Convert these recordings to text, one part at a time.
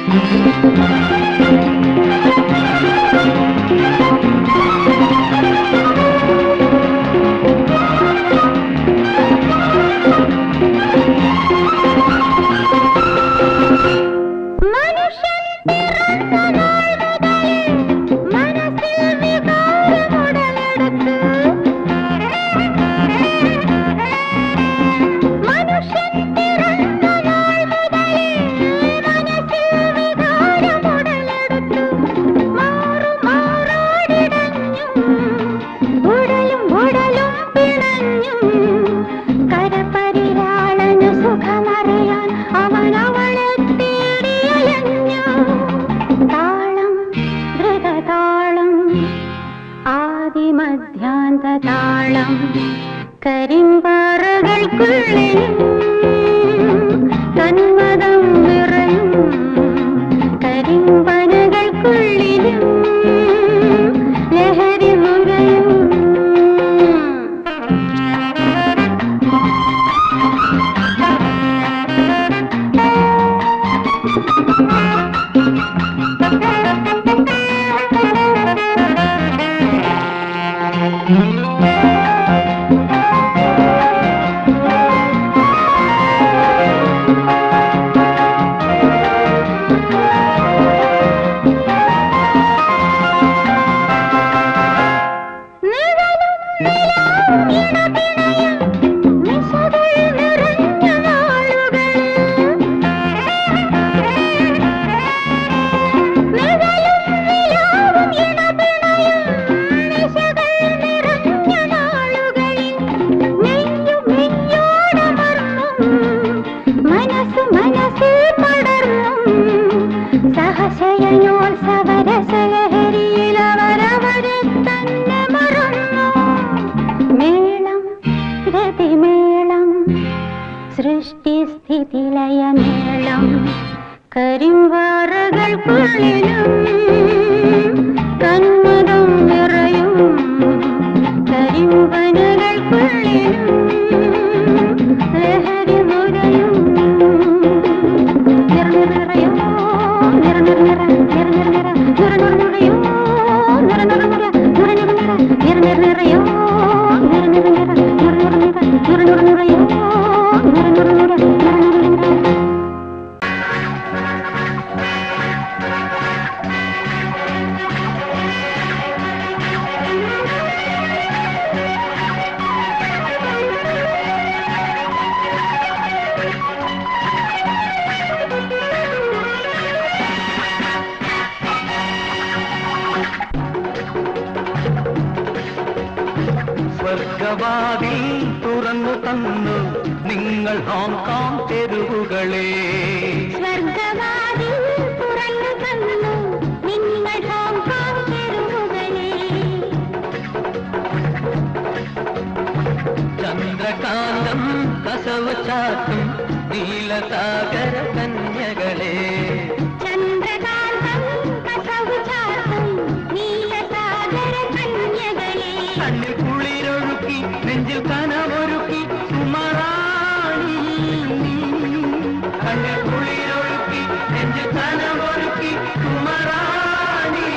മനുഷ്യൻ പിറന്ന നാൾ മുതൽ മനസ്സിൽ വികാരമുടലെടുത്ത് മനുഷ്യൻ പിറന്ന നാൾ മുതൽ മനസ്സിൽ വികാരമുടലെടുത്ത് മാറുമാറാടിടഞ്ഞും ഉടലും ഉടലും പിണഞ്ഞും കരപരിരാളന് സുഖമറിയാൻ അവൻ അവളെ തേടിയലഞ്ഞു താളം ധൃതതാളം ആദിമധ്യാന്ത താളം കരിമ്പാറകൾക്കുള്ളിലും കന്മതം നിറയും കരിമ്പനകൾക്കുള്ളിലും ലഹരി മുരയും നിഴലും നിലാവും ഇണപിണയും നിശകൾ നിറഞ്ഞ നാളുകളിൽ. നിഴലും നിലാവും ഇണപിണയും നിശകൾ നിറഞ്ഞ നാളുകളിൽ. നെയ്യും നെയ്യോടമർന്നും മനസ്സ് മനസ്സിൽ പടർന്നും സഹശയനോത്സവരസലഹരിയിൽ അവരവരെ തന്നെ മറന്നു മേളം രതിമേളം സൃഷ്ടിസ്ഥിതിലയമേളം കരിമ്പാറകൾക്കുള്ളിലും കന്മതം നിറയും കരിമ്പനകൾക്കുള്ളിലും ലഹരി മുരയും നിറനിറയോ നിറനിറനിറ നിറനിറനിറ നിറനിറനിറയോ നിറനിറനിറ നിറനിറനിറ നിറനിറനിറയോ നിറനിറനിറ നിറനിറനിറ നിറനിറനിറയോ നിറനിറനിറ നിറനിറനിറ സ്വർഗവാതിൽ തുറന്നു തന്നു നിങ്ങൾ ഹോങ്കോങ് തെരുവുകളെ സ്വർഗവാതിൽ തുറന്നു തന്നു നിങ്ങൾ ഹോങ്കോങ് തെരുവുകളെ ചന്ദ്രകാന്തം കസവ് ചാത്തും നീലസാഗര കന്യകളെ ചന്ദ്രകാന്തം കസവു ചാർത്തും നീലസാഗര കന്യകളെ കണ്ണിൽ കുളിരൊഴുക്കി നെഞ്ചിൽ കനമൊരുക്കി സുമറാണി കണ്ണിൽ കുളിരൊഴുക്കി നെഞ്ചിൽ കനമൊരുക്കി സുമറാണി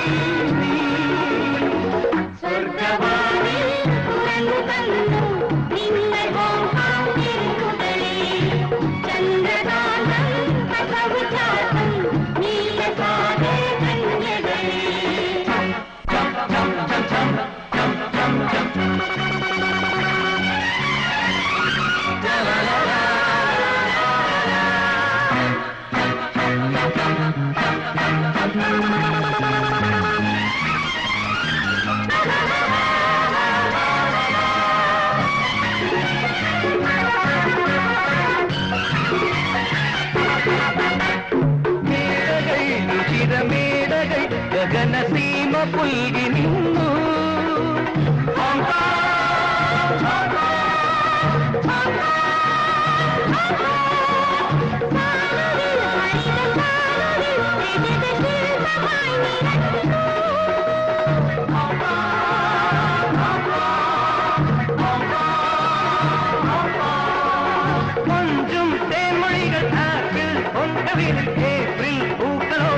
സ്വർഗവാതിൽ തുറന്നു തന്നു നിങ്ങൾ ഹോങ്കോങ് തെരുവുകളെ ചന്ദ്രകാന്തം കസവു ചാർത്തും നീലസാഗര കന്യകളെ മേടകൾ രുചിരമേടകൾ ഗഗനസീമ പുൽകി നിന്നു കൊഞ്ചും തേൻമൊഴികൾ ആപ്പിൾ ഒന്നവിൽ ഏപ്രിൽ പൂക്കളോ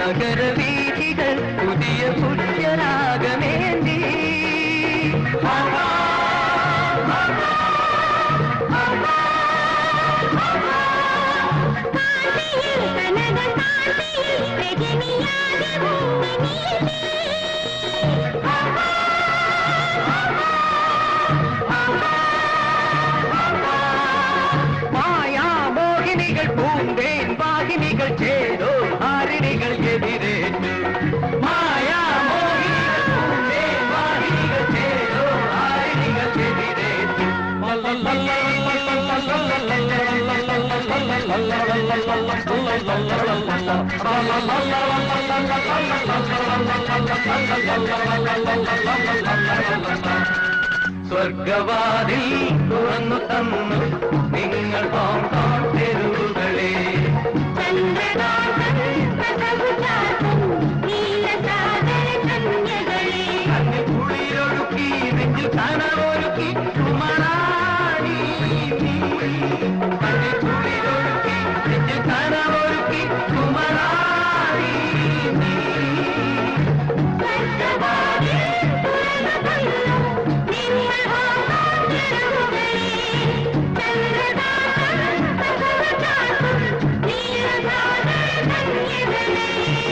നഗരവീഥികൾ പുതിയ പുഷ്യരാഗമേന്തി കാട്ടിയിൽ കനക കാട്ടിയിൽ രജനിയാകെ മുങ്ങി നീ മായാമോഹിനികൾ പൂന്തേൻ വാഹിനികൾ ചേരോ ഹാരിണികൾ എതിരേറ്റു മായാമോഹിനികൾ പൂന്തേൻ വാഹിനികൾ ചേരോ ഹാരിണികൾ എതിരേറ്റു സ്വർഗവാതിൽ തുറന്നു തന്നു നിങ്ങൾ ഹോങ്കോങ് തെരുവുകളെ ചന്ദ്രദാസൻ പ്രസവുചാസം നീലസാഗര കന്യകളെ കണ്ണിൽ കുളിരൊഴുക്കി നെഞ്ചിൽ കനവൊരുക്കി കുമറാണി നീ. കണ്ണിൽ കുളിരൊഴുക്കി നെഞ്ചിൽ കനവൊരുക്കി കുമറാണി നീ. സ്വർഗവാതിൽ തുറന്നു തന്നു നിങ്ങൾ ഹോങ്കോങ് തെരുവുകളെ ചന്ദ്രദാസൻ പ്രസവുചാസം നീലസാഗര കന്യകളെ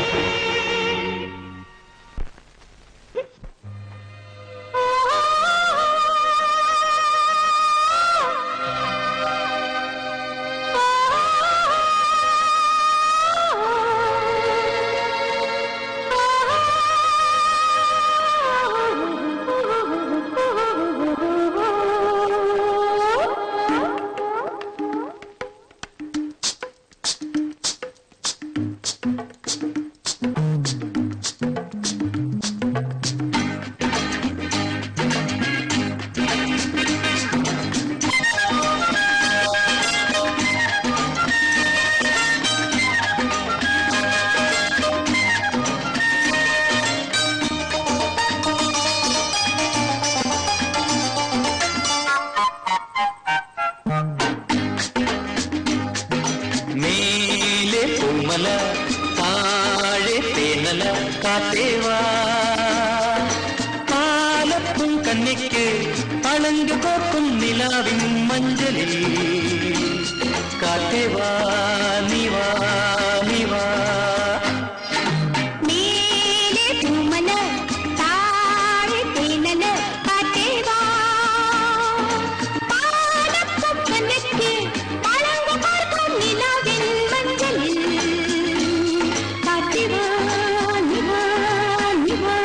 മേലെ പൂമല താഴെ തേനല കാത്തേവാ പാലപ്പും കണ്ണിക്ക് അളങ്ക് കോക്കും നിലാവിൻ മഞ്ചലിൽ കാത്തേവാ നിവാ നിവാ മേലെ പൂമല താഴെ തേനല കാറ്റേവാ പാലപ്പൊക്കനക്ക് പളങ്ക് പാർക്കും നിലാവിൻ മഞ്ചലിൽ കാറ്റേവാ നിവാ നിവാ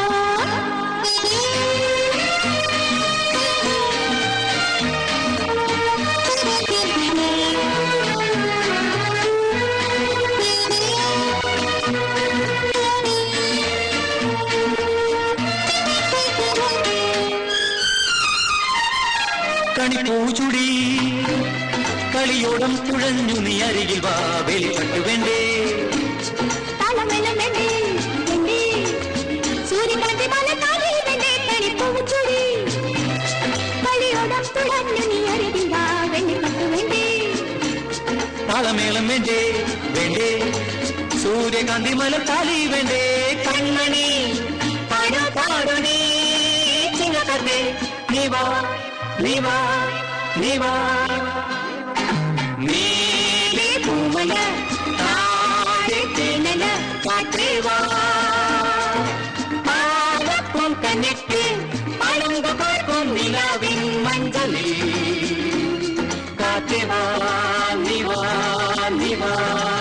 കണിപ്പൂചുടി കളിയോടം തുഴഞ്ഞു നീ അരികിൽ വാ വെളിപ്പെട്ടു വേണ്ടേ താളമെല്ലാം വേണ്ടേ വേണ്ടേ സൂര്യകാന്തി മല താഴെ വേണ്ടേ തണിപ്പൂവ് ചൂടി കളിയോടം തുളഞ്ഞു നീ അരികില്ല വെണ്ണിപ്പട്ടു വേണ്ടേ താളമേളം വേണ്ടേ വേണ്ടേ സൂര്യകാന്തി മലത്താലി വേണ്ടേ കണ്ണണി പാടു പാടു നീ ചിങ്ങക്കത്തെ നീ വാ നീ വാ നീ വാ നീലേ പൂമല താഴെ തേനല കാറ്റേ വാ പാലപ്പം കണ്ണിട്ട് പഴങ്ക പാർക്കും നിലാവിൻ മഞ്ചലിൽ കാറ്റേ വാ നീ വാ നീ വാ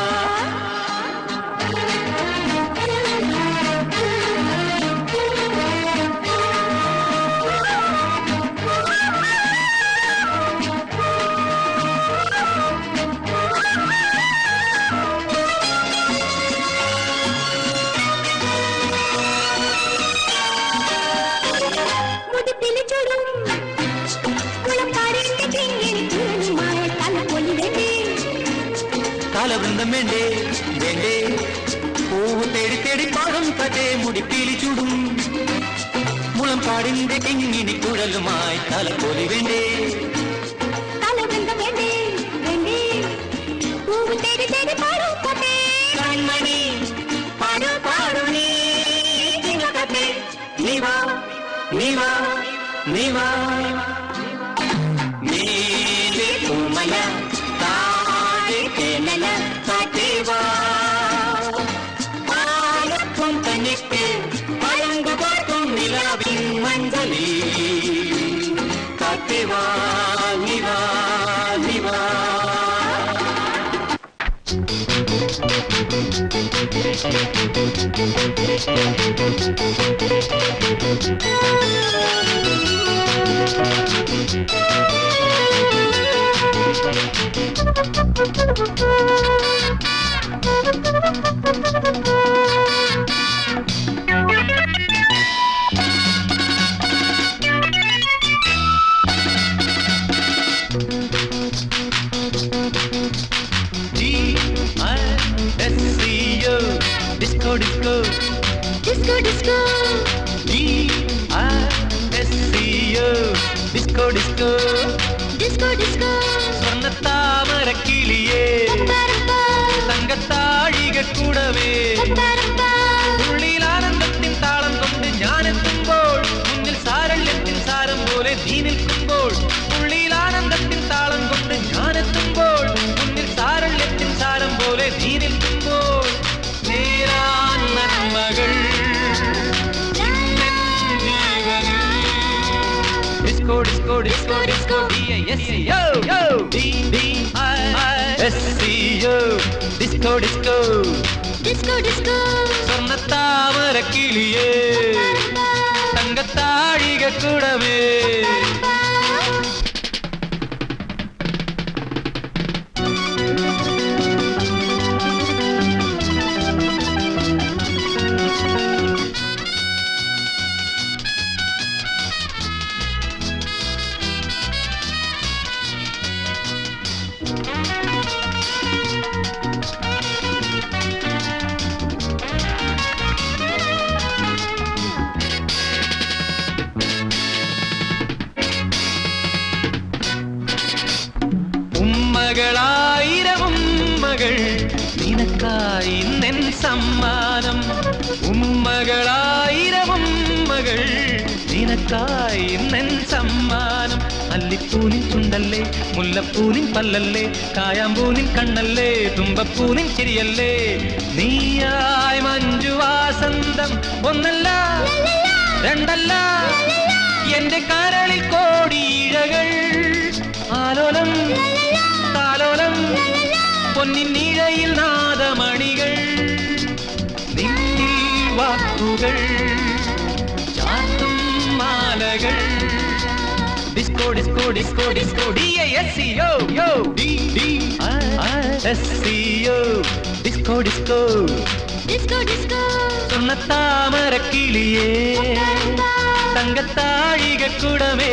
മുടിപ്പില് ചുടും കുളക്കാരിന്റെ കിങ്ങിണി കുഴലുമായ തലപ്പൊലി വേണ്ടേ കാലവൃന്ദം വേണ്ടേ വേണ്ടേ പൂവ് തേടി തേടി പാടും കഥേ മുടിപ്പീലി ചൂടും മുളം പാടിന്റെ കിങ്ങിണി കുഴലുമായി തലപ്പൊലി വേണ്ടേ തലവൃന്ദം വേണ്ടേ വേണ്ടേ പൂവ് തേടി തേടി പാടും കൊണ്ടേ കൺമണി നിവാ മേലെ പൂമല താഴെ തേനല കാറ്റേവാ പാലക്കും തനിക്ക് പഴങ്കുപാട്ടും നിലാവിൻ മഞ്ചലി കാറ്റേവാ നിവാ നിവാ D-I-S-C-O Disco Disco Disco, disco, D-I-S-C-O Disco Disco disco, disco. സ്വർണ്ണത്താമര കിളിയേ Ba-da-ba, തങ്കത്താഴിക കൂടവേ ba-da-ba. ഉള്ളിൽ ആനന്ദത്തിൻ താളം കൊണ്ട് ഞാൻ എത്തുമ്പോൾ മുന്നിൽ സാരല്യത്തിൻ സാരം പോലെ നീ നിൽക്കുമ്പോൾ ഉള്ളിൽ ആനന്ദത്തിൻ താളം കൊണ്ട് ഞാൻ എത്തുമ്പോൾ മുന്നിൽ സാരല്യത്തിൻ സാരം പോലെ നീ നിൽക്കുമ്പോൾ നേരാൻ നന്മകൾ ഇന്നെൻ ജീവനിൽ disco disco disco disco D I S yo yo D D I S C yo disco disco Disco, disco. സ്വർണ്ണത്താമര കിളിയേ തങ്കത്താഴിക കുടമേ ഉമ്മകളായിരം ഉമ്മകൾ നിനക്കായി നെൻ സമ്മാനം ഉമ്മകളായിരം ഉമ്മകൾ നിനക്കായി നെൻ സമ്മാനം അല്ലിപ്പൂനിൻ ചുണ്ടല്ലേ മുല്ലപ്പൂനിൻ പല്ലല്ലേ കായാമ്പൂനിൻ കണ്ണല്ലേ തുമ്പപ്പൂനിൻ ചിരിയല്ലേ നീയായി മഞ്ജു വാസന്തം ഒന്നല്ല രണ്ടല്ല എന്റെ കരളിൽ കോടിയിഴകൾ ആലോലം താലോലം പൊന്നിൻ നിഴയിൽ നാദമണികൾ നിന്നിൽ വാക്കുകൾ ചാത്തും മാലകൾ disco disco disco disco D I S C yo yo D D S C yo disco disco Disco, disco. സ്വർണ്ണത്താമര കിളിയേ തങ്കത്താഴിക കുടമേ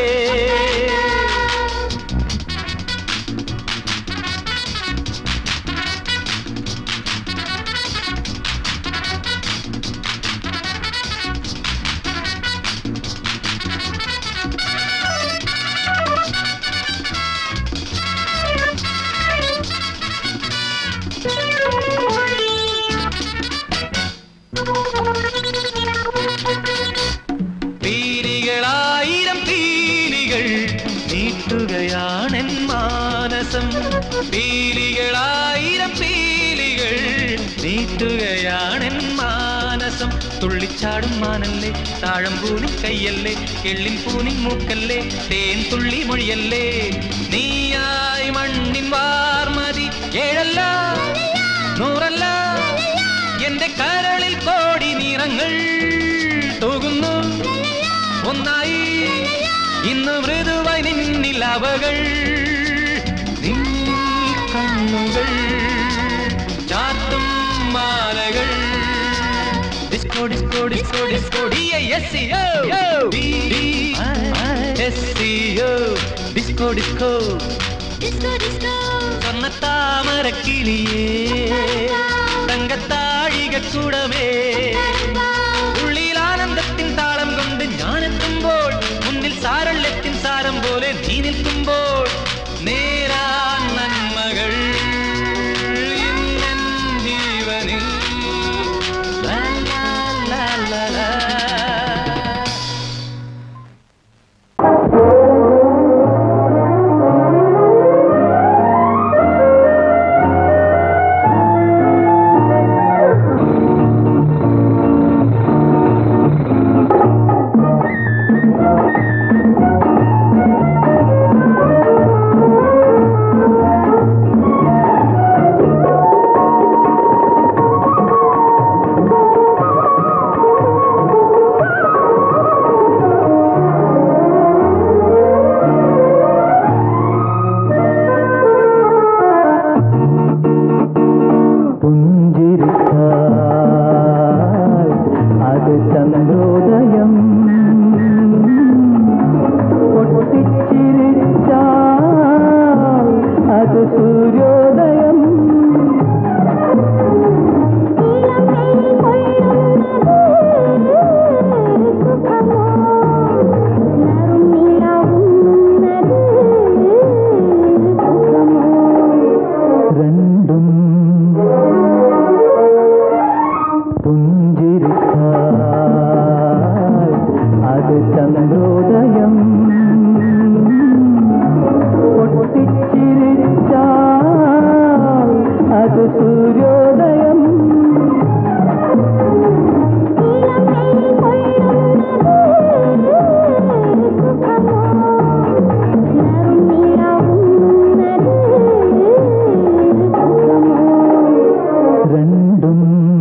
പീലികളായിരം പീലികൾ നീട്ടുകയാണെൻ മാനസം പീലികളായിരം പീലികൾ നീട്ടുകയാണെൻ മാനസം തുള്ളിച്ചാടും മാനല്ലേ താഴമ്പൂനിൻ കയ്യല്ലേ എള്ളിൻ പൂനിൻ മൂക്കല്ലേ തേൻ തുള്ളി മൊഴിയല്ലേ നീയായി മണ്ണിൻ വാർമതി ഏഴല്ല നൂറല്ല എന്റെ കരളിൽ കോടി നിറങ്ങൾ തൂകുന്നു ഒന്നായി ഇന്ന് മൃദുവായി നിന്നിൽ അവകൾ നിന്നിൽ കണ്ണുകൾ ചാത്തും മാലകൾ disco disco disco disco D I S C yo D D S C yo disco disco Disco, disco. സ്വർണ്ണത്താമര കിളിയേ തങ്കത്താഴിക കുടമേ ഉള്ളിൽ ആനന്ദത്തിൻ താളം കൊണ്ട് ഞാനെത്തുമ്പോൾ മുന്നിൽ സാരള്യത്തിൻ സാരം പോലെ നീ നിൽക്കുമ്പോൾ നേരാ നന്മകൾ ഇന്നെൻ ജീവനിൽ ലാ, ലാ, ലാ, ലാ, ലാ. പുഞ്ചിരിച്ചാൽ അത് ചന്ദ്രോദയം പൊട്ടിച്ചിരിച്ചാൽ അത് സൂര്യോദയം രണ്ടും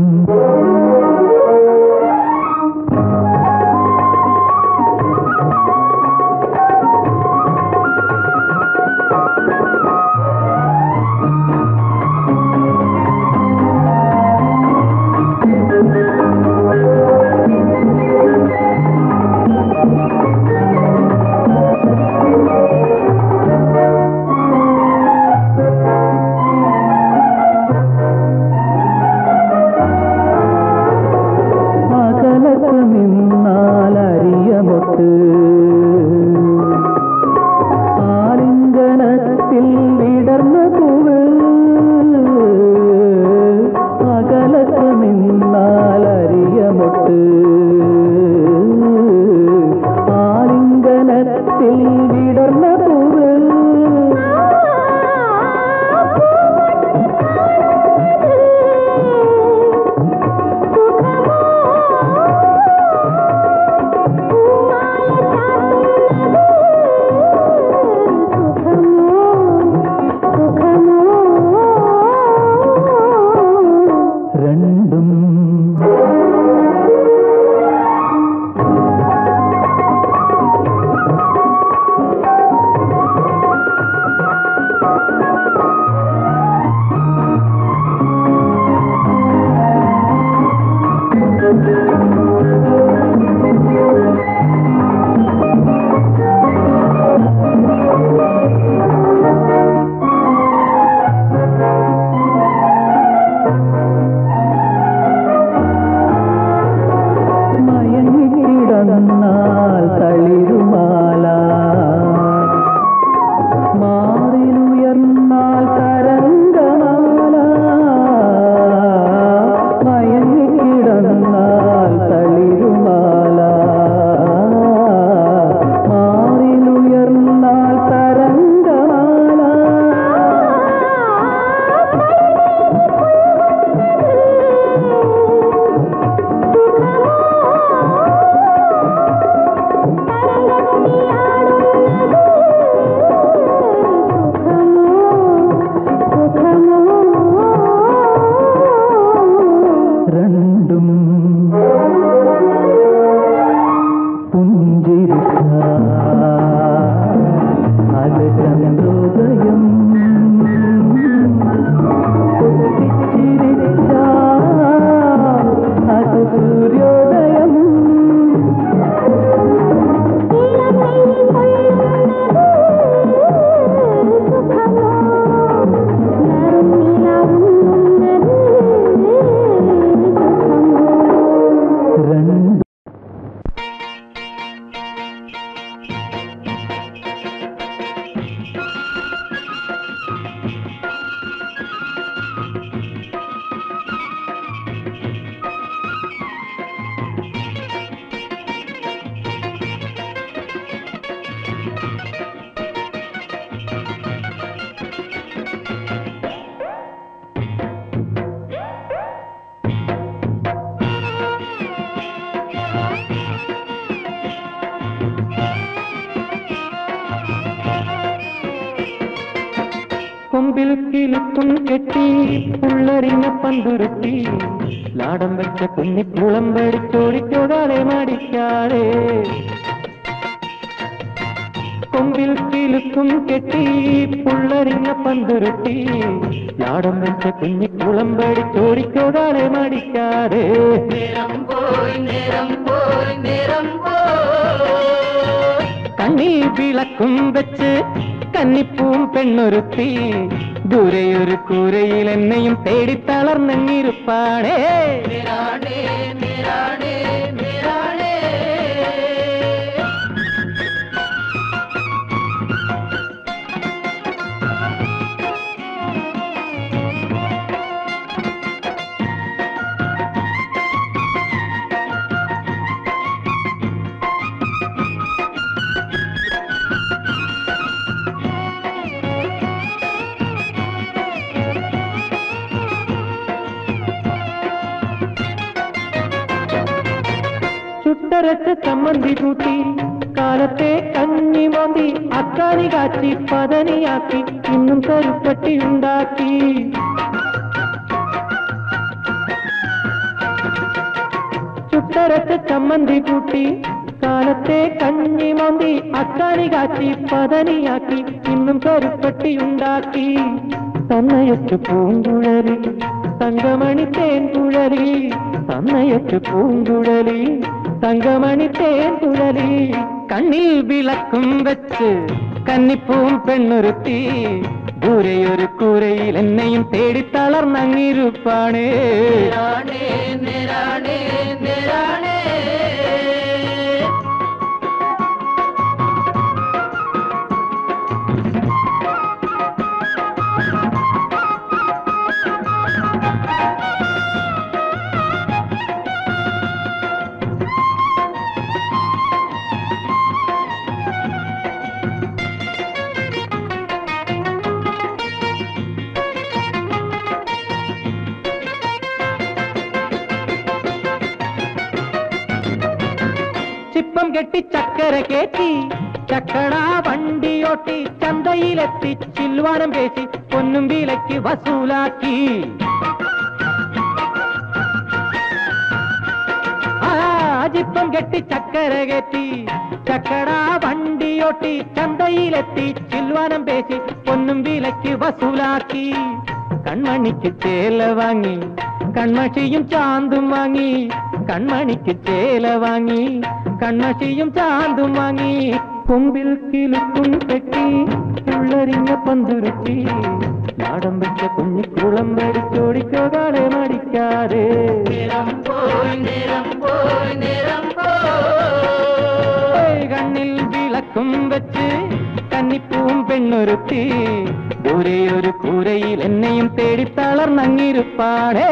അകലത്ത് നിന്നാലറിയമൊട്ട് ആലിംഗനത്തിൽ വിടർന്ന പൂവ് അകലത്ത് നിന്നാലറിയമൊട്ട് ആലിംഗനത്തിൽ വിടർന്ന പൂവ് രണ്ടും മയങ്ങിക്കിടന്നാൽ തളിരുമാല മാറിലുയർന്നാൽ തരംഗമാല മയങ്ങിക്കിടന്നാൽ തളിരുമാല മാറിലുയർന്നാൽ തരംഗമാല രണ്ടും പുഞ്ചിരിച്ച അത് ചന്ദ്രോദയം പൊട്ടിച്ചിരിച്ച അത് സൂര്യോദയം രണ്ട് കൊമ്പിൽ കിലുക്കും കെട്ടി പുള്ളറിഞ്ഞ പന്തുരുട്ടി ലാടം വെച്ച കുഞ്ഞി കുളമ്പടിച്ചോടിച്ചോടാതെ മടിക്കാതെ കൊമ്പിൽ കിലുക്കും കെട്ടി പുള്ളറിഞ്ഞ പന്തുരുട്ടി ലാടം വെച്ച കുഞ്ഞി കുളമ്പടിച്ചോടിച്ചോടാതെ മടിക്കാതെ കണ്ണിൽ വിളക്കും വെച്ച് കന്നിപ്പൂം പെണ്ണൊരുത്തി ദൂരെയൊരു കൂരയിൽ എന്നെയും തേടി തളർന്നിരുപ്പാടേ ചുട്ടരച്ച ചമ്മന്തി കൂട്ടി കാലത്തെ കഞ്ഞി മോന്തി അക്കാനി കാച്ചി പതനിയാക്കി ഇന്നും കരുപ്പട്ടി ഉണ്ടാക്കി ചുട്ടരച്ച ചമ്മന്തി കൂട്ടി കാലത്തെ കഞ്ഞി മോന്തി അക്കാനി കാച്ചി പതനിയാക്കി ഇന്നും കരുപ്പട്ടി ഉണ്ടാക്കി തന്നയച്ചു പൂങ്കുഴലി തങ്കമണി തേൻ കുഴലി തന്നയച്ചു പൂങ്കുഴലി തങ്കമണി തേൻ കുഴലി കണ്ണിൽ വിളക്കും വെച്ച് കന്നിപ്പൂം പെണ്ണൊരുത്തി ദൂരെയൊരു കൂരയിൽ എന്നെയും തേടി തളർന്നങ്ങിരുപ്പാണേ ചിപ്പം കെട്ടി ചക്കര കേറ്റി ചക്കട വണ്ടിയോട്ടി ചന്തയിലെത്തി ചിൽവാനം പേശി പൊന്നും വിലയ്ക്ക് വസൂലാക്കി ആ ചിപ്പം കെട്ടി ചക്കര കയറ്റി ചക്കട വണ്ടിയോട്ടി ചന്തയിലെത്തി ചിൽവാനം പേശി പൊന്നും വിലയ്ക്ക് വസൂലാക്കി കൺമണിക്ക് ചേല വാങ്ങി കൺമഷിയും ചാന്തും വാങ്ങി കൺമണിക്ക് ചേല വാങ്ങി കൺമഷിയും ചാന്തും വാങ്ങി കൊമ്പിൽ കിലുക്കും കെട്ടി ഉള്ളരിഞ്ഞ പന്തുരുത്തി നാടൻ വെച്ച കുഞ്ഞിക്കുളം മേടിച്ചോടിക്കോ കാളെ മടിക്കാതെ ഏയ് കണ്ണിൽ വിളക്കും വെച്ച് കന്നിപ്പൂം പെണ്ണൊരുത്തി ദൂരെ ഒരു കൂരയിൽ എന്നെയും തേടി തളർന്നങ്ങിരുപ്പാടേ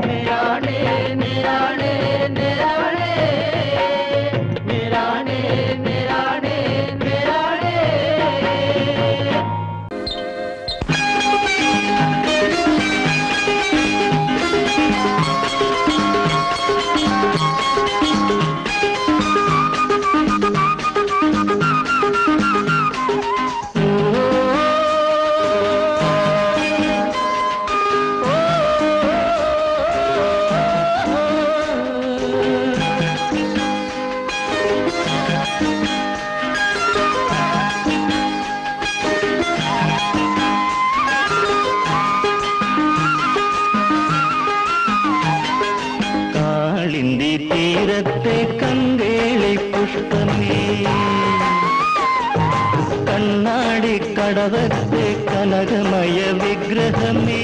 കാളിന്തി തീരത്തെ കങ്കേളി പുഷ്പമേ കണ്ണാടി കടവത്തെ കനകമയ വിഗ്രഹമേ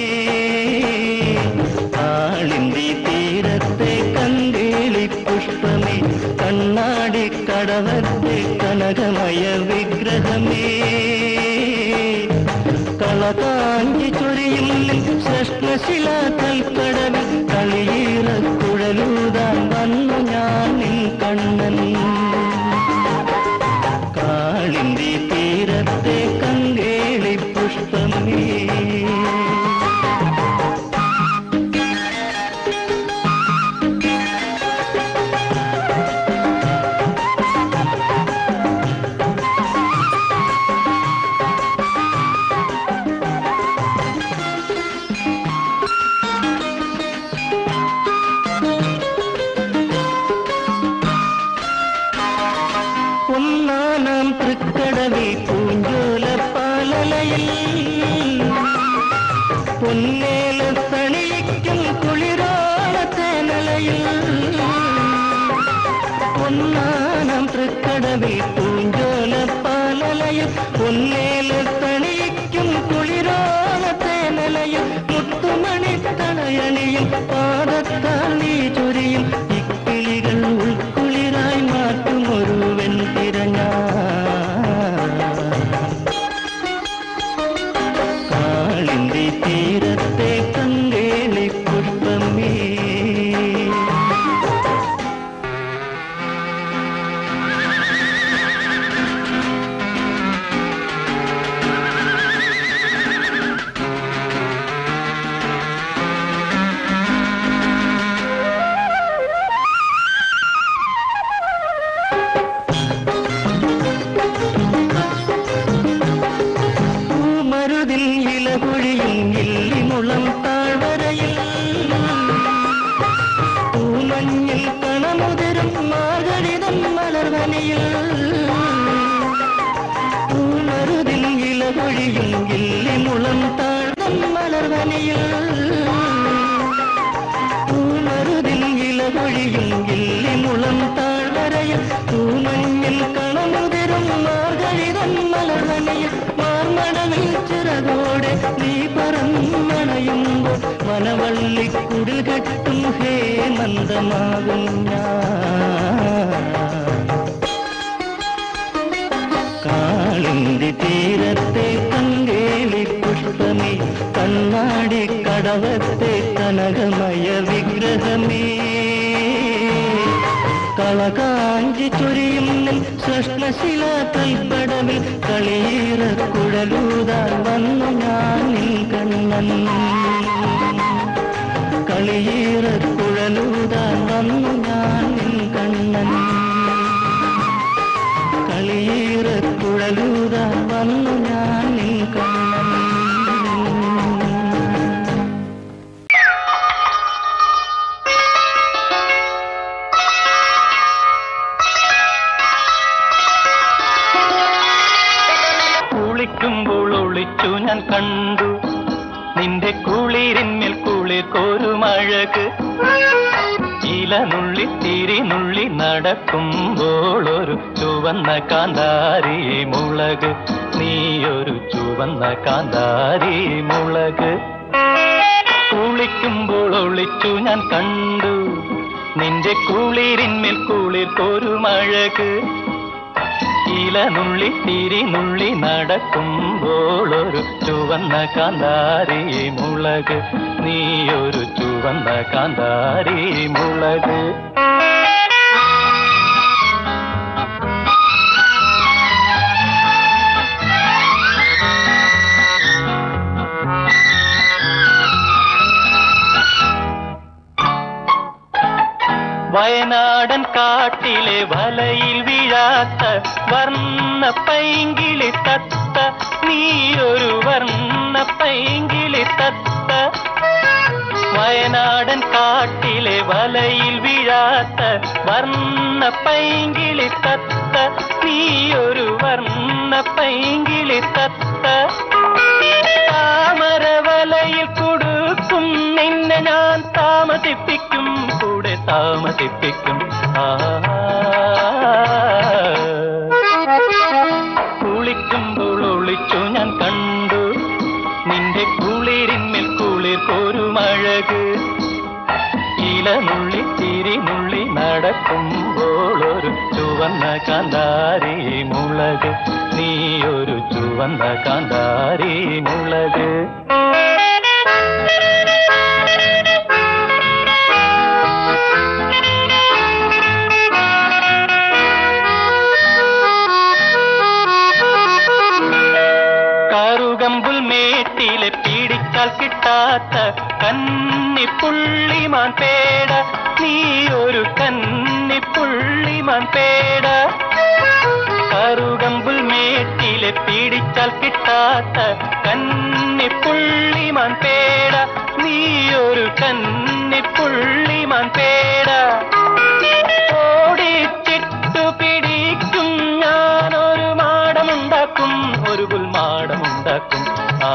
കാളിന്തി തീരത്തെ കങ്കേളി പുഷ്പമേ കണ്ണാടി കടവത്തെ കനകമയ വിഗ്രഹമേ കളകാഞ്ചി ചൊരിയും ശ്രശ്നശില കൽക്കടവിൽ കളിയീറ കുഴലൂതാൻ വന്നു ഞാൻ നിൻ കണ്ണൻ കാളിന്തി തീരത്തെ കങ്കേളി പുഷ്പമേ പൊന്നാനാം തൃക്കടവിൽ പൂഞ്ചോല പാലലയിൽ പൊന്നേല സണിക്കും കുളിരോളത്തെ നിലയിൽ പൊന്നാനാം തൃക്കടവിൽ പൂഞ്ചോല പാലലയിൽ പൊന്നേല സണിക്കും കുളിരോളത്തെ നിലയിൽ മുത്തുമണി തണയണിയും പാദത്താൽ നീ ചൊരിയും ഇക്കിളികൾ ഉൾക്കുളിരായി മാറ്റും ഒരു വെൺതിരഞ്ഞ കാളിന്തി തീരത്തെ കങ്കേളി പുഷ്പമേ ആ മലർവനിയിൽ പൂമരുതിൽ ഇലകൊഴിയും ഇല്ലിമുളം താഴ്തം മലർവനിയിൽ പൂമരുതിൽ ഇലകൊഴിയും ഇല്ലിമുളം താഴ്വരയിൽ തൂമഞ്ഞിൽ കളമുതിരും മാർഗഴിതം മലർവനിയിൽ മാർമടവിൽ ചിറകോടെ നീ പറന്നണയുമ്പോൾ മനവള്ളിക്കുടിൽ കെട്ടും ഹേമന്തമാകും ഞാൻ കാളിന്തി തീരത്തെ കങ്കേളി പുഷ്പമേ കണ്ണാടി കടവത്തെ കനകമയ വിഗ്രഹമേ കളകാഞ്ചി ചൊരിയും നിൻ സൃഷ്ണശില കൽപ്പടവിൽ കളിയേറ കുഴലൂതാൻ വന്നു ഞാൻ നിൻ കണ്ണൻ കളിയേറ കുഴലൂതാൻ വന്നു ഞാൻ നിൻ കണ്ണൻ കളിയേറ കുഴലൂതാൻ വന്നു ഞാൻ നിൻ കണ്ണൻ കുളിക്കുമ്പോൾ ഒളിച്ചു ഞാൻ കണ്ടു നിന്റെ കുളിരിന്മേൽ കുളിർ കോരുമഴക് ഇല നുള്ളി തിരി നുള്ളി നടക്കുമ്പോൾ ഒരു ചുവന്ന കാന്താരി മുളക് നീയൊരു ചുവന്ന കാന്താരി മുളക് കുളിക്കുമ്പോൾ ഒളിച്ചു ഞാൻ കണ്ടു നിന്റെ കുളിരിന്മേൽ കുളിർ കോരുമഴക് ഇല നുള്ളി തിരി നുള്ളി നടക്കുമ്പോൾ ഒരു ചുവന്ന കാന്താരി മുളക് നീയൊരു ചുവന്ന കാന്താരി മുളക് വയനാടൻ കാട്ടിലെ വലയിൽ വീഴാത്ത വർണ്ണ പൈങ്കിളി തത്ത നീയൊരു വർണ്ണ പൈങ്കിളി തത്ത വയനാടൻ കാട്ടിലെ വലയിൽ വീഴാത്ത വർണ്ണ പൈങ്കിളി തത്ത നീയൊരു വർണ്ണ പൈങ്കിളി തത്ത താമരവലയിൽ കൊടുക്കും നിന്നെ ഞാൻ താമസിപ്പിക്കും കൂടെ താമസിപ്പിക്കും ആ കുളിക്കുമ്പോൾ ഒളിച്ചു ഞാൻ കണ്ടു നിന്റെ കുളിരിന്മേൽ കുളിർ കോരുമഴക് ഇല നുള്ളി തിരി നുള്ളി നടക്കുമ്പോൾ ഒരു ചുവന്ന കാന്താരി മുളക് നീയൊരു ചുവന്ന കാന്താരി മുളക് കറുകമ്പുൽ മേട്ടിലെ പിടിച്ചാൽ കിട്ടാത്ത കന്നിപ്പുള്ളിമാൻ പേട നീ ഒരു കന്നിപ്പുള്ളിമാൻ പേട കറുകമ്പുൽ മേട്ടിലെ പിടിച്ചാൽ കിട്ടാത്ത കന്നിപ്പുള്ളിമാൻ പേട നീ ഒരു കന്നിപ്പുള്ളിമാൻ പേട ഓടിച്ചിട്ടു പിടിക്കും ഞാനൊരു മാടമുണ്ടാക്കും ഒരു പുൽമാടമുണ്ടാക്കും ആ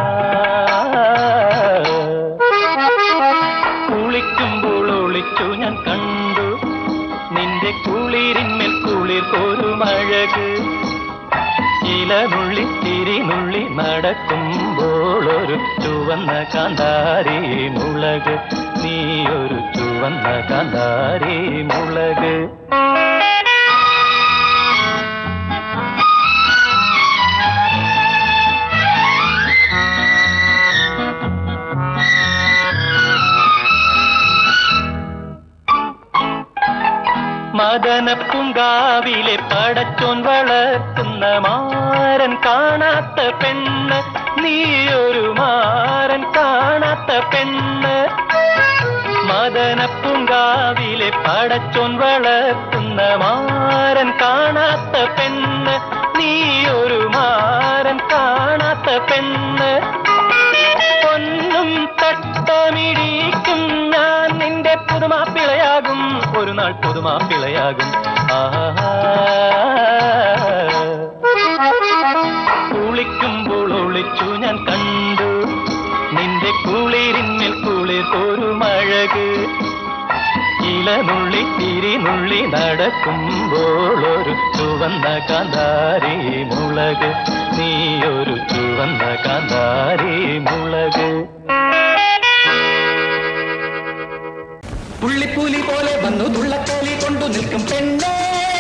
കുളിക്കുമ്പോൾ ഒളിച്ചു ഞാൻ കണ്ടു നിന്റെ കുളിരിന്മേൽ കുളിർ കോരുമഴക് ഇല നുള്ളി തിരി നുള്ളി നടക്കുമ്പോൾ ഒരു ചുവന്ന കാന്താരി മുളക് നീ ഒരു ചുവന്ന കാന്താരി മുളക് മദനപ്പുങ്കാവിലെ പടച്ചോൻ വളർത്തുന്ന മാരൻ കാണാത്ത പെണ്ണ് നീയൊരു മാരൻ കാണാത്ത പെണ്ണ് മദനപ്പുങ്കാവിലെ പടച്ചോൻ വളർത്തുന്ന മാരൻ കാണാത്ത പെണ്ണ് നീയൊരു മാരൻ കാണാത്ത പെണ്ണ് പൊന്നും തട്ടമിടിക്കും ഞാൻ നിന്റെ പുതുമാപ്പിളയാകും ഒരു നാൾ പുതുമാപ്പിളയാകും ആഹാ. കുളിക്കുമ്പോൾ ഒളിച്ചു ഞാൻ കണ്ടു നിന്റെ കുളിരിന്മേൽ കുളിർ ഒരു മഴക് ഇലനുള്ളി തിരിനുള്ളി നടക്കുമ്പോൾ ഒരു ചുവന്ന കാന്താരി മുളക് നീ ഒരു ചുവന്ന കാന്താരി മുളക് പുള്ളിപ്പൂലി പോലെ വന്നു തുള്ളക്കാലി കൊണ്ടു നിൽക്കും പെണ്ണേ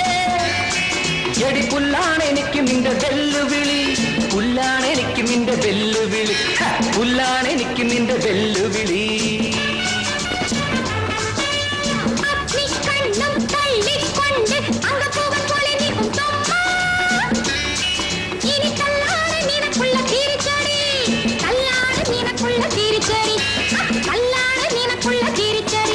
എടി പുല്ലാണ് എനിക്ക് നിന്റെ വെല്ലുവിളി പുല്ലാണ് എനിക്ക് നിന്റെ വെല്ലുവിളി ഹ, പുല്ലാണ് എനിക്ക് നിന്റെ വെല്ലുവിളി അഗ്നിക്കണ്ണും തള്ളിക്കൊണ്ട് അങ്കപ്പൂവൻ പോലെ നീക്കും തൊമ്മ. ഇനി കല്ലാണ് നിനക്കുള്ള തിരിച്ചടി കല്ലാണ് നിനക്കുള്ള തിരിച്ചടി ആ, കല്ലാണ് നിനക്കുള്ള തിരിച്ചടി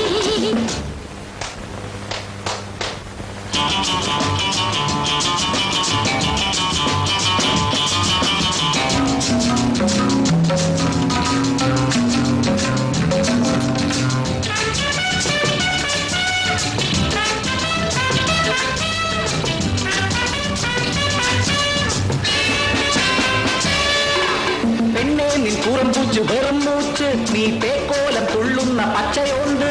പെണ്ണെ നിൻ കൂറം പൂച്ച് വെറും മൂച്ച് നീ പേക്കോലം തുള്ളുന്ന പച്ചയോണ്ട്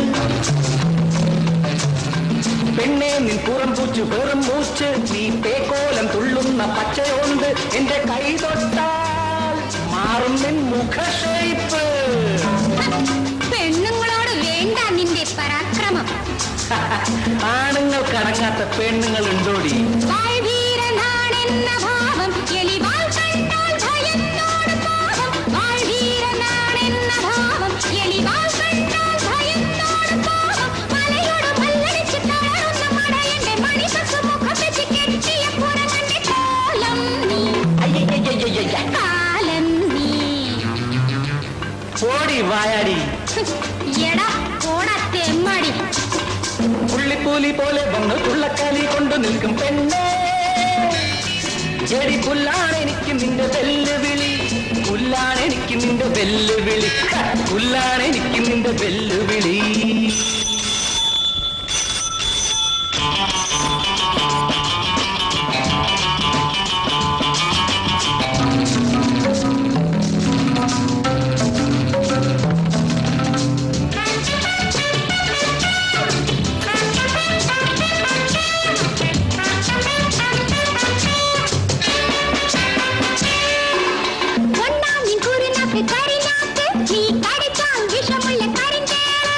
പെണ്ണെ നിൻ പുറം പൂച്ച് വെറും മൂച്ച് നീ പേക്കോലം തുള്ളുന്ന പച്ചയോണ്ട് എന്റെ കൈ തൊട്ടാൽ മാറും നിൻ മുഖഷേപ്പ് പെണ്ണുങ്ങളോട് വേണ്ട നിന്റെ പരാക്രമം ആണുങ്ങൾക്ക് അടങ്ങാത്ത പെണ്ണുങ്ങൾ ഉണ്ടോടി വാൾവീരനാണെന്ന ഭാവം എലിവാൾ കണ്ടാൽ ഭയന്നോട് പാവം വാൾവീരനാണെന്ന ഭാവം എലിവാൾ കണ്ടാൽ ഭയന്നോട് പാവം മലയോട് മല്ലടിച്ച് തളരുന്ന മടയന്റെ മണിപസു മുഖം വെച്ച് കെട്ടിയ പുറകന്റെ കോലം നീ അയ്യയ്യയ്യയ്യയ്യ. കാലം നീ ഓടി വായാടി എടാ ഓടാ തെമ്മടി പുള്ളിപ്പൂലി പോലെ വന്ന് തുള്ളക്കാലി കൊണ്ട് നിൽക്കും പെണ്ണേ ചെടി പുല്ലാണ് എനിക്ക് നിന്റെ വെല്ലുവിളി പുല്ലാണ് എനിക്ക് നിന്റെ വെല്ലുവിളി ഹ, പുല്ലാണ് എനിക്ക് നിന്റെ വെല്ലുവിളി ഒന്നാം നിൻ കുറുനാക്ക് കരിനാക്ക് നീ കടിച്ചാൽ വിഷമുള്ള കരിഞ്ചേള്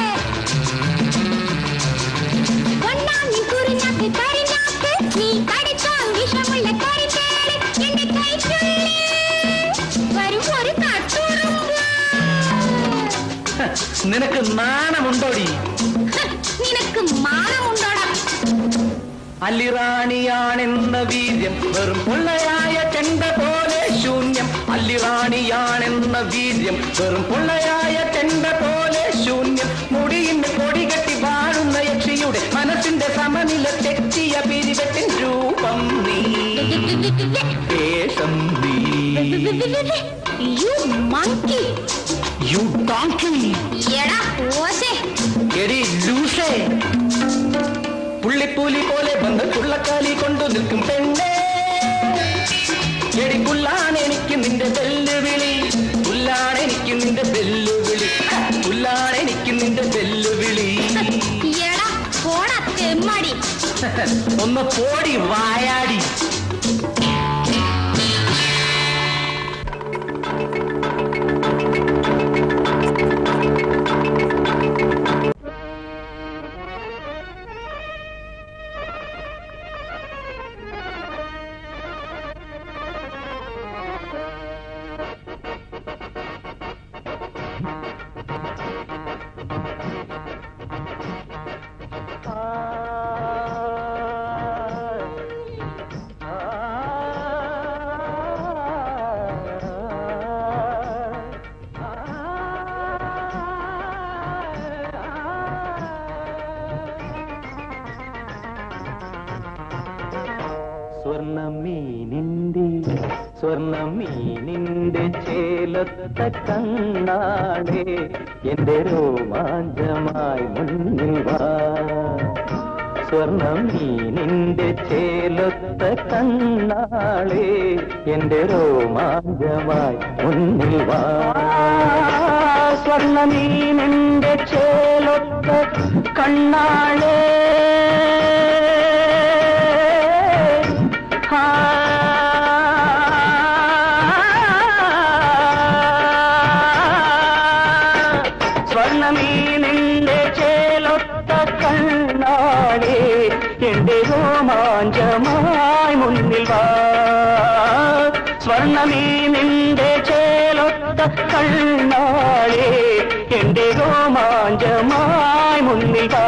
ഒന്നാം നിൻ കുറുനാക്ക് കരിനാക്ക് നീ കടിച്ചാൽ വിഷമുള്ള കരിഞ്ചേള് എന്റെ കൈക്കുള്ളിൽ വരും ഒരു കട്ടുറുമ്പ് ഹ, നിനക്ക് നാണമുണ്ടോടി ഹ്, നിനക്ക് മാനമുണ്ടോടാ അല്ലിറാണിയാണെന്ന വീര്യം വെറും പൊള്ളയായ ചെണ്ട പോലെ ശൂന്യം അല്ലിറാണിയാണെന്ന വീര്യം വെറും പൊള്ളയായ ചെണ്ട പോലെ ശൂന്യം മുടിയിന്റെ കൊടി കെട്ടി വാഴുന്ന യക്ഷിയുടെ മനസ്സിന്റെ സമനില തെറ്റിയ പിരിവെട്ടിൻ രൂപം നീ വേഷം നീ യു മങ്കി യു ഡോങ്കി എടാ ഓശേ എടി ലൂസേ പുള്ളിപ്പൂലി പോലെ വന്ന് തുള്ളക്കാലി കൊണ്ടു നിൽക്കും പെണ്ണേ എടി പുല്ലാണ് എനിക്ക് നിന്റെ വെല്ലുവിളി പുല്ലാണ് എനിക്ക് നിന്റെ വെല്ലുവിളി ഹ, പുല്ലാണ് എനിക്ക് നിന്റെ വെല്ലുവിളി എടാ പോടാ തെമ്മടി ഒന്ന് പോടി വായാടി സ്വർണ്ണമീനിന്റെ സ്വർണ്ണമീനിന്റെ ചേലത്ത കണ്ണാടേ എന്റെ രോമാഞ്ചമായി മുന്നിൽ വാ സ്വർണം നീ നിന്റെ ചേലൊത്ത കണ്ണാളേ എന്റെ രോമാഞ്ചമായി മുന്നിൽ വാ സ്വർണം നീ നിന്റെ ചേലൊത്ത കണ്ണാളേ സ്വർണമീ നിന്റെ ചേലൊത്ത കണ്ണാടേ എന്റെ രോമാഞ്ചമായി മുന്നിൽ വാ സ്വർണമീ നിന്റെ ചേലൊത്ത കണ്ണാടേ എന്റെ രോമാഞ്ചമായി മുന്നിൽ വാ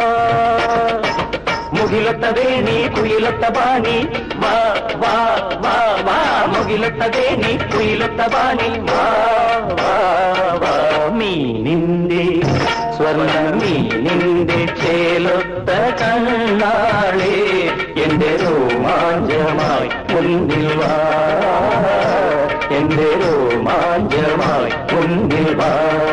മുകിലത്ത വേണി കുയിലത്ത ബാണി വാ വാ വാ വാ മുകിലത്ത വേണി കുയിലത്ത ബാണി വാ വാ വാ മീനിന്റെ സ്വർണ്ണ മീനിന്റെ ചേലൊത്ത കണ്ണാളേ എന്റെ രോമാഞ്ചമായി മുന്നിൽ വാ എന്റെ രോമാഞ്ചമായി മുന്നിൽ വാ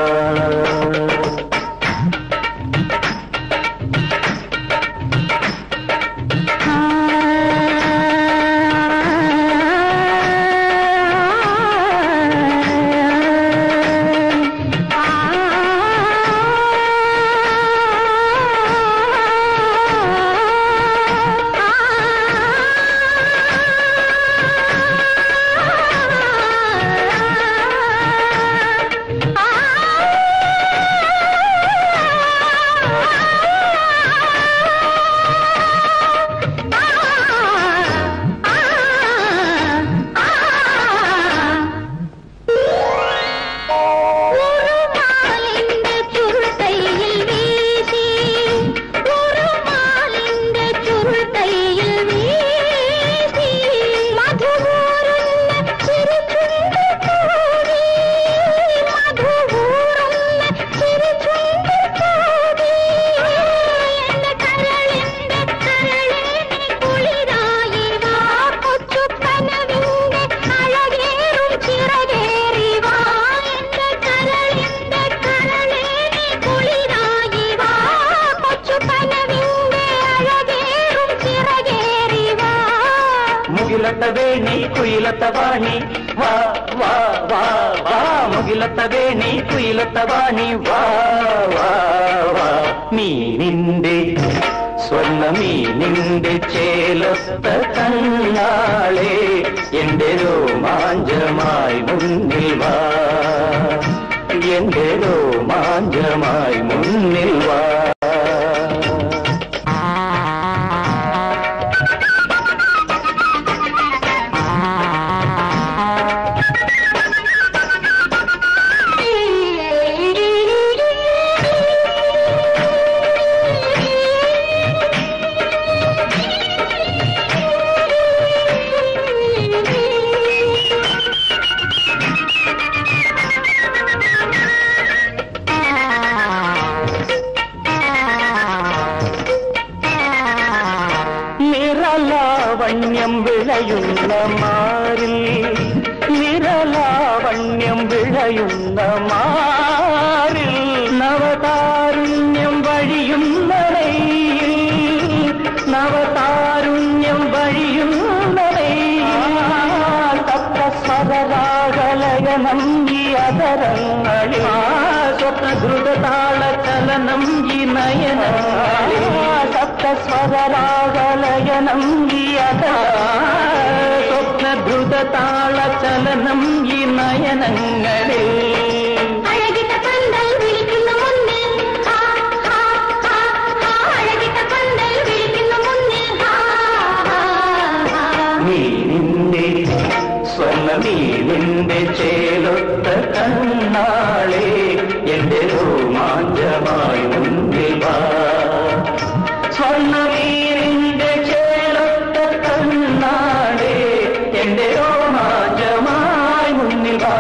ഉറുമാലിന്റെ ചുരുട്ടയിൽ വീശി ഉറുമാലിന്റെ ചുരുട്ടയിൽ വീശി മധുവൂറുന്ന ചിരിച്ചുണ്ട് കൂടി മധുവൂറുന്ന ചിരിച്ചുണ്ട് കൂടി എന്റെ കരളിന്റെ കരളിനെ കുളിരായി വാ കൊച്ചു കനവിന്റെ അഴകേറും ചിറകേറി വാ എന്റെ കരളിന്റെ കരളിനെ കുളിരായി വാ കൊച്ചു കനവിന്റെ അഴകേറും ചിറകേറി വാ മുകിലത്ത വേണി കുയിലത്ത വാണി വാ വാ വാ വാ മുകിലത്ത വേണി കുയിലത്ത വാണി വാ വാ വാ മീനിന്റെ സ്വർണ്ണ മീനിന്റെ ചേലത്ത കണ്ണാളേ എന്റെ രോമാഞ്ചമായി മുന്നിൽ വാ എന്റെ രോമാഞ്ചമായി മുന്നിൽ വാ നിറലാവണ്യം വിളയുന്ന മാറിൽ നിറലാവണ്യം വിളയുന്ന മാറിൽ നവതാരുണ്യം വഴിയുന്ന നെയ്യിൽ നവതാരുണ്യം വഴിയുന്ന നെയ്യിൽ സപ്തസ്വരരാഗലയനം ഈ അതരങ്ങളിൽ സ്വപ്നദ്രുതതാള ചലനം ഈ നയനങ്ങളിൽ സപ്തസ്വരരാഗലയനം ഈ അത സ്വപ്നദ്രുതതാള ചലനം ഈ നയനങ്ങളിൽ അഴകിട്ട പന്തൽ വിളിക്കുന്ന മുന്നിൽ ഹാ ഹാ ഹാ ഹാ അഴകിട്ട പന്തൽ വിളിക്കുന്ന മുന്നിൽ ഹാ ഹാ ഹാ മീനിന്റെ സ്വർണ്ണ മീനിന്റെ ചേലൊത്ത കണ്ണാളേ എന്റെ രോമാഞ്ചമായി മുന്നിൽ വാ സ്വർണ്ണ മീനിന്റെ ചേലൊത്ത കണ്ണാളേ എന്റെ രോമാഞ്ചമായി മുന്നിൽ വാ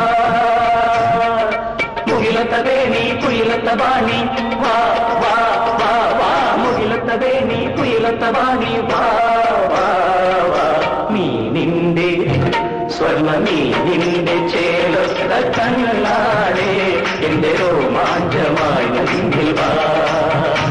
മുകിലത്ത വേണി കുയിലത്ത വാണി വാ വാ വാ വാ മുകിലത്ത വേണി കുയിലത്ത വാണി വാ വാ വാ മീനിന്റെ സ്വർണ്ണ മീനിന്റെ ചേലൊത്ത കണ്ണാടേ എന്റെ രോമാഞ്ചമായി മുന്നിൽ വാ